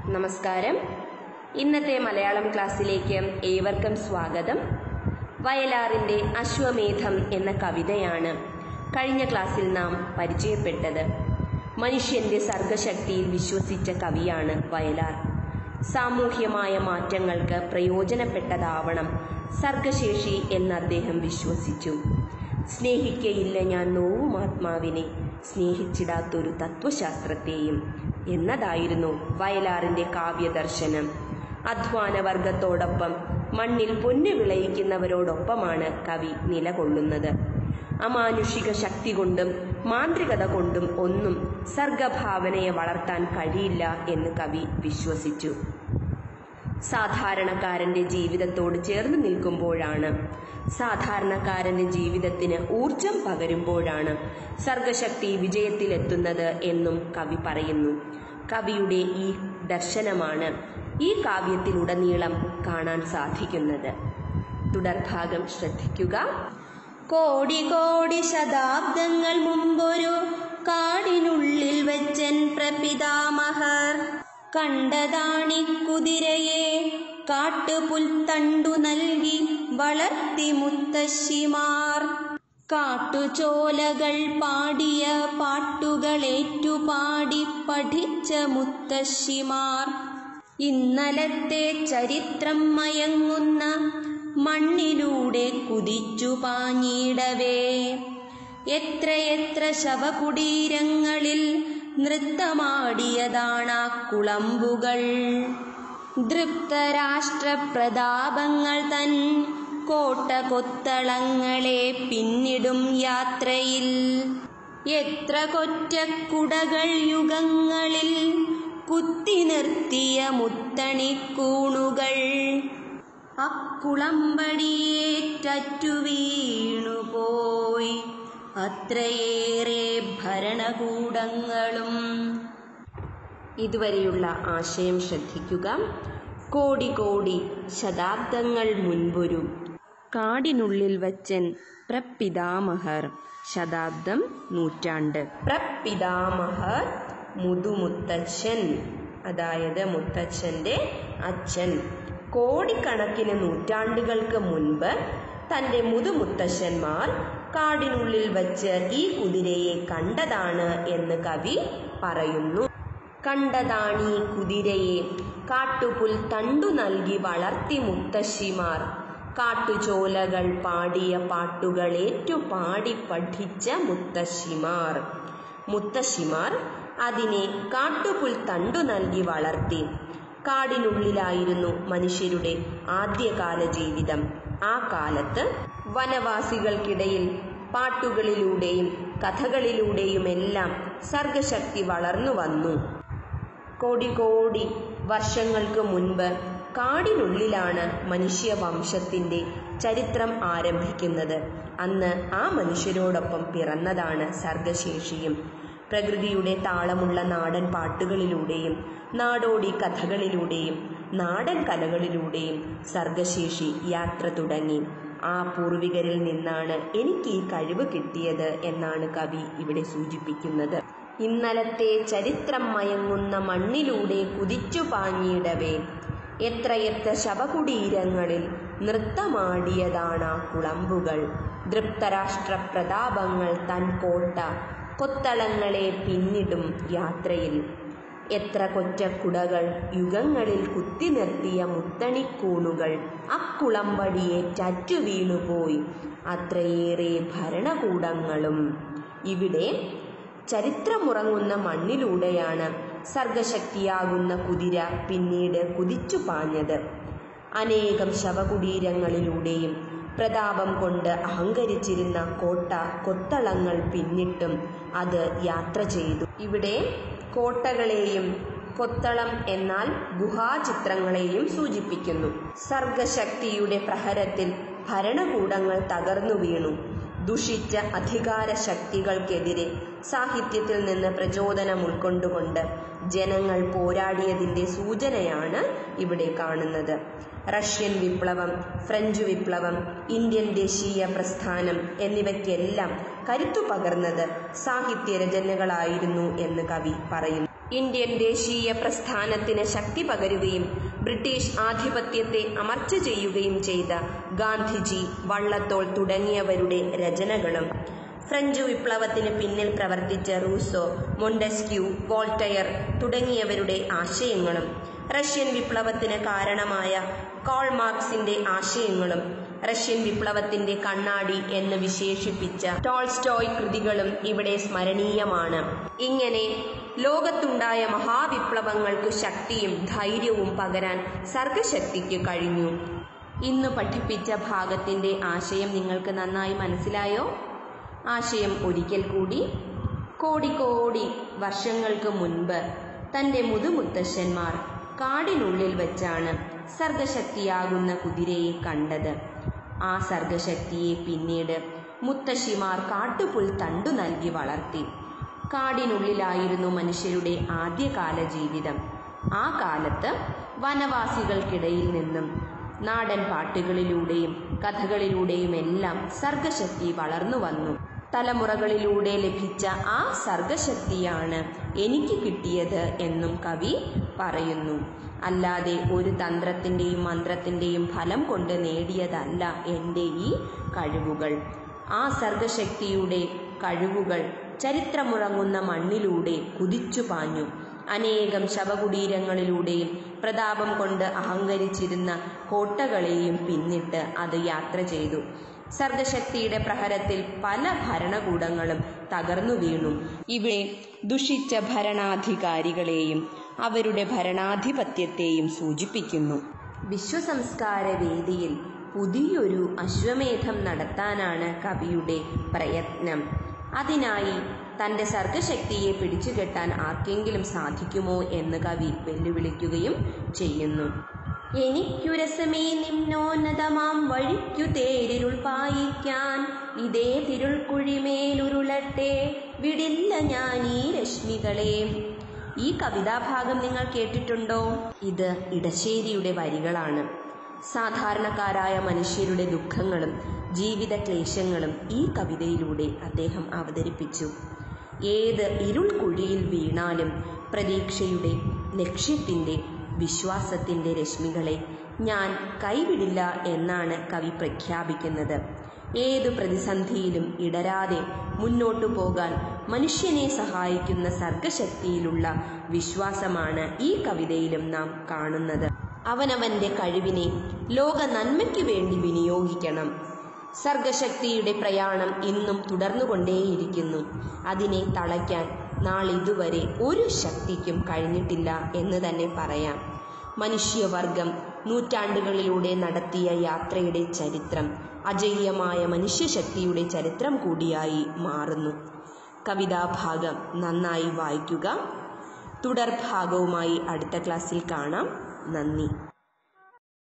നമസ്കാരം ഇന്നത്തെ മലയാളം ക്ലാസ്സിലേക്ക് ഏവർക്കും സ്വാഗതം വയലാറിൻ്റെ അശ്വമേധം എന്ന കവിതയാണ് കഴിഞ്ഞ ക്ലാസ്സിൽ നാം പരിചയപ്പെട്ടത് മനുഷ്യന്റെ സർഗശക്തിയിൽ വിശ്വസിച്ച കവിയാണ് വയലാർ സാമൂഹ്യമായ മാറ്റങ്ങൾക്ക് പ്രയോജനപ്പെട്ടതാവണം സർഗശേഷി എന്ന് അദ്ദേഹം വിശ്വസിച്ചു സ്നേഹിക്കയില്ല ഞാൻ നോവും ആത്മാവിനെ സ്നേഹിച്ചിടാത്തൊരു തത്വശാസ്ത്രത്തെയും എന്നതായിരുന്നു വയലാറിന്റെ കാവ്യദർശനം അധ്വാനവർഗത്തോടൊപ്പം മണ്ണിൽ പൊന്നു വിളയിക്കുന്നവരോടൊപ്പമാണ് കവി നിലകൊള്ളുന്നത് അമാനുഷിക ശക്തി കൊണ്ടും മാന്ത്രികത കൊണ്ടും ഒന്നും സർഗഭാവനയെ വളർത്താൻ കഴിയില്ല എന്ന് കവി വിശ്വസിച്ചു സാധാരണക്കാരന്റെ ജീവിതത്തോട് ചേർന്ന് നിൽക്കുമ്പോഴാണ് സാധാരണക്കാരന്റെ ജീവിതത്തിന് ഊർജം പകരുമ്പോഴാണ് സർഗശക്തി വിജയത്തിലെത്തുന്നത് എന്നും കവി പറയുന്നു കവിയുടെ ഈ ദർശനമാണ് ഈ കാവ്യത്തിലുടനീളം കാണാൻ സാധിക്കുന്നത് തുടർഭാഗം ശ്രദ്ധിക്കുക കോടി കോടി ശതാബ്ദങ്ങൾ മുമ്പൊരു കാടിനുള്ളിൽ വെച്ചൻ പ്രപിതാമഹർ കണ്ടതാണി കുതിരയെ കാട്ടുപുൽത്തണ്ടു നൽകി വളർത്തി മുത്തശ്ശിമാർ കാട്ടുചോലകൾ പാടിയ പാട്ടുകളേറ്റുപാടി പഠിച്ച മുത്തശ്ശിമാർ ഇന്നലത്തെ ചരിത്രം മയങ്ങുന്ന മണ്ണിലൂടെ കുതിച്ചു പാഞ്ഞിടവേ എത്രയെത്ര ശവകുടീരങ്ങളിൽ നൃത്തമാടിയതാണാ കുളമ്പുകൾ ദൃപ്തരാഷ്ട്രപ്രതാപങ്ങൾ തൻ കോട്ട കൊത്തളങ്ങളെ പിന്നിടും യാത്രയിൽ എത്ര കൊറ്റക്കുടകൾ യുഗങ്ങളിൽ കുത്തി നിർത്തിയ മുത്തണിക്കൂണുകൾ അക്കുളമ്പടിയേറ്റു വീണുപോയി അത്രയേറെ ഭരണകൂടങ്ങളും ഇതുവരെയുള്ള ആശയം ശ്രദ്ധിക്കുക കോടി കോടി ശതാബ്ദങ്ങൾ മുൻപൊരു കാടിനുള്ളിൽ വച്ചൻ പ്രപിതാമഹർ ശതാബ്ദം നൂറ്റാണ്ട് പ്രപിതാമഹർ മുതുമുത്തച്ഛൻ അതായത് മുത്തച്ഛൻ്റെ അച്ഛൻ കോടിക്കണക്കിന് നൂറ്റാണ്ടുകൾക്ക് മുൻപ് തൻ്റെ മുതുമുത്തശ്ശന്മാർ കാടിനുള്ളിൽ വച്ച് ഈ കുതിരയെ കണ്ടതാണ് എന്ന് കവി പറയുന്നു കണ്ടതാണീ കുതിരയെ കാട്ടുപുൽ തണ്ടു നൽകി വളർത്തി മുത്തശ്ശിമാർ കാട്ടുചോലകൾ പാടിയ പാട്ടുകൾ ഏറ്റുപാടി പഠിച്ച മുത്തശ്ശിമാർ മുത്തശ്ശിമാർ അതിനെ കാട്ടുപുൽ തണ്ടു നൽകി വളർത്തി കാടിനുള്ളിലായിരുന്നു മനുഷ്യരുടെ ആദ്യകാല ജീവിതം ആ കാലത്ത് വനവാസികൾക്കിടയിൽ പാട്ടുകളിലൂടെയും കഥകളിലൂടെയുമെല്ലാം സർഗശക്തി വളർന്നു വന്നു കോടി കോടി വർഷങ്ങൾക്ക് മുൻപ് കാടിനുള്ളിലാണ് മനുഷ്യവംശത്തിൻ്റെ ചരിത്രം ആരംഭിക്കുന്നത് അന്ന് ആ മനുഷ്യരോടൊപ്പം പിറന്നതാണ് സർഗശേഷിയും പ്രകൃതിയുടെ താളമുള്ള നാടൻ പാട്ടുകളിലൂടെയും നാടോടി കഥകളിലൂടെയും നാടൻ കലകളിലൂടെയും സർഗശേഷി യാത്ര തുടങ്ങി ആ പൂർവികരിൽ നിന്നാണ് എനിക്ക് ഈ കഴിവ് കിട്ടിയത് എന്നാണ് കവി ഇവിടെ സൂചിപ്പിക്കുന്നത് ഇന്നലത്തെ ചരിത്രം മയങ്ങുന്ന മണ്ണിലൂടെ കുതിച്ചു പാഞ്ഞിടവേ എത്രയെത്ര ശവകുടീരങ്ങളിൽ നൃത്തമാടിയതാണ് കുളമ്പുകൾ ദൃപ്തരാഷ്ട്ര പ്രതാപങ്ങൾ തൻ കോട്ട കൊത്തളങ്ങളെ പിന്നിടും യാത്രയിൽ എത്ര കൊറ്റക്കുടകൾ യുഗങ്ങളിൽ കുത്തി നിർത്തിയ മുത്തണിക്കൂണുകൾ അക്കുളമ്പടിയെ ചറ്റു വീണുപോയി അത്രയേറെ ഭരണകൂടങ്ങളും ഇവിടെ ചരിത്രമുറങ്ങുന്ന മണ്ണിലൂടെയാണ് സർഗശക്തിയാകുന്ന കുതിര പിന്നീട് കുതിച്ചു പാഞ്ഞത് അനേകം ശവകുടീരങ്ങളിലൂടെയും പ്രതാപം കൊണ്ട് അഹങ്കരിച്ചിരുന്ന കോട്ട കൊത്തളങ്ങൾ പിന്നിട്ടും അത് യാത്ര ചെയ്തു ഇവിടെ കോട്ടകളെയും കൊത്തളം എന്നാൽ ഗുഹാചിത്രങ്ങളെയും സൂചിപ്പിക്കുന്നു സർഗശക്തിയുടെ പ്രഹരത്തിൽ ഭരണകൂടങ്ങൾ തകർന്നു വീണു ദുഷിച്ച അധികാര ശക്തികൾക്കെതിരെ സാഹിത്യത്തിൽ നിന്ന് പ്രചോദനം ഉൾക്കൊണ്ടുകൊണ്ട് ജനങ്ങൾ പോരാടിയതിൻ്റെ സൂചനയാണ് ഇവിടെ കാണുന്നത് റഷ്യൻ വിപ്ലവം ഫ്രഞ്ച് വിപ്ലവം ഇന്ത്യൻ ദേശീയ പ്രസ്ഥാനം എന്നിവയ്ക്കെല്ലാം കരുത്തു പകർന്നത് സാഹിത്യ രചനകളായിരുന്നു എന്ന് കവി പറയുന്നു ഇന്ത്യൻ ദേശീയ പ്രസ്ഥാനത്തിന് ശക്തി പകരുകയും ബ്രിട്ടീഷ് ആധിപത്യത്തെ അമർച്ച ചെയ്യുകയും ചെയ്ത ഗാന്ധിജി വള്ളത്തോൾ തുടങ്ങിയവരുടെ രചനകളും ഫ്രഞ്ച് വിപ്ലവത്തിന് പിന്നിൽ പ്രവർത്തിച്ച റൂസോ മൊണ്ടസ്ക്യൂ വോൾട്ടയർ തുടങ്ങിയവരുടെ ആശയങ്ങളും റഷ്യൻ വിപ്ലവത്തിന് കാരണമായ കോൾ മാർക്സിന്റെ ആശയങ്ങളും റഷ്യൻ വിപ്ലവത്തിന്റെ കണ്ണാടി എന്ന് വിശേഷിപ്പിച്ച ടോൾസ്റ്റോയ് കൃതികളും ഇവിടെ സ്മരണീയമാണ് ഇങ്ങനെ ലോകത്തുണ്ടായ മഹാവിപ്ലവങ്ങൾക്ക് ശക്തിയും ധൈര്യവും പകരാൻ സർഗശക്തിക്ക് കഴിഞ്ഞു ഇന്ന് പഠിപ്പിച്ച ഭാഗത്തിന്റെ ആശയം നിങ്ങൾക്ക് നന്നായി മനസ്സിലായോ ആശയം ഒരിക്കൽ കൂടി കോടി കോടി വർഷങ്ങൾക്ക് മുൻപ് തൻ്റെ മുതുമുത്തശ്ശന്മാർ കാടിനുള്ളിൽ വെച്ചാണ് സർഗശക്തിയാകുന്ന കുതിരയെ കണ്ടത് ആ സർഗശക്തിയെ പിന്നീട് മുത്തശ്ശിമാർ കാട്ടുപുൽ തണ്ടു നൽകി വളർത്തി കാടിനുള്ളിലായിരുന്നു മനുഷ്യരുടെ ആദ്യകാല ജീവിതം ആ കാലത്ത് വനവാസികൾക്കിടയിൽ നിന്നും നാടൻ പാട്ടുകളിലൂടെയും കഥകളിലൂടെയും എല്ലാം സർഗശക്തി വളർന്നു വന്നു തലമുറകളിലൂടെ ലഭിച്ച ആ സർഗശക്തിയാണ് എനിക്ക് കിട്ടിയത് എന്നും കവി പറയുന്നു അല്ലാതെ ഒരു തന്ത്രത്തിൻ്റെയും മന്ത്രത്തിൻ്റെയും ഫലം കൊണ്ട് നേടിയതല്ല എൻ്റെ ഈ കഴിവുകൾ ആ സർഗശക്തിയുടെ കഴിവുകൾ ചരിത്രമുറങ്ങുന്ന മണ്ണിലൂടെ കുതിച്ചു പാഞ്ഞു അനേകം ശവകുടീരങ്ങളിലൂടെയും പ്രതാപം കൊണ്ട് അഹങ്കരിച്ചിരുന്ന കോട്ടകളെയും പിന്നിട്ട് അത് യാത്ര ചെയ്തു സർഗശക്തിയുടെ പ്രഹരത്തിൽ പല ഭരണകൂടങ്ങളും തകർന്നു വീണു ഇവിടെ ദുഷിച്ച ഭരണാധികാരികളെയും അവരുടെ ഭരണാധിപത്യത്തെയും സൂചിപ്പിക്കുന്നു വിശ്വസംസ്കാര വേദിയിൽ പുതിയൊരു അശ്വമേധം നടത്താനാണ് കവിയുടെ പ്രയത്നം അതിനായി തൻ്റെ സർഗശക്തിയെ പിടിച്ചുകെട്ടാൻ ആർക്കെങ്കിലും സാധിക്കുമോ എന്ന് കവി വെല്ലുവിളിക്കുകയും ചെയ്യുന്നു എനിക്കുരസമേ നിമ്നോന്നതമാം വഴിക്കു തേരിരുൾ പായിക്കാൻ ഇതേ തിരുൾക്കുഴിമേലുരുളട്ടെ വിടില്ല ഞാൻ ഈ രശ്മികളെ ഈ കവിതാഭാഗം നിങ്ങൾ കേട്ടിട്ടുണ്ടോ ഇത് ഇടശ്ശേരിയുടെ വരികളാണ് സാധാരണക്കാരായ മനുഷ്യരുടെ ദുഃഖങ്ങളും ജീവിത ക്ലേശങ്ങളും ഈ കവിതയിലൂടെ അദ്ദേഹം അവതരിപ്പിച്ചു ഏത് ഇരുൾ കുഴിയിൽ വീണാലും പ്രതീക്ഷയുടെ ലക്ഷ്യത്തിൻ്റെ വിശ്വാസത്തിൻ്റെ രശ്മികളെ ഞാൻ കൈവിടില്ല എന്നാണ് കവി പ്രഖ്യാപിക്കുന്നത് ഏതു പ്രതിസന്ധിയിലും ഇടരാതെ മുന്നോട്ടു പോകാൻ മനുഷ്യനെ സഹായിക്കുന്ന സർഗശക്തിയിലുള്ള വിശ്വാസമാണ് ഈ കവിതയിലും നാം കാണുന്നത് അവനവൻ്റെ കഴിവിനെ ലോക നന്മയ്ക്കു വേണ്ടി വിനിയോഗിക്കണം സർഗശക്തിയുടെ പ്രയാണം ഇന്നും തുടർന്നുകൊണ്ടേയിരിക്കുന്നു അതിനെ തളയ്ക്കാൻ നാളിതുവരെ ഒരു ശക്തിക്കും കഴിഞ്ഞിട്ടില്ല എന്ന് തന്നെ പറയാം മനുഷ്യവർഗം നൂറ്റാണ്ടുകളിലൂടെ നടത്തിയ യാത്രയുടെ ചരിത്രം അജയ്യമായ മനുഷ്യശക്തിയുടെ ചരിത്രം കൂടിയായി മാറുന്നു കവിതാഭാഗം നന്നായി വായിക്കുക തുടർഭാഗവുമായി അടുത്ത ക്ലാസ്സിൽ കാണാം നന്ദി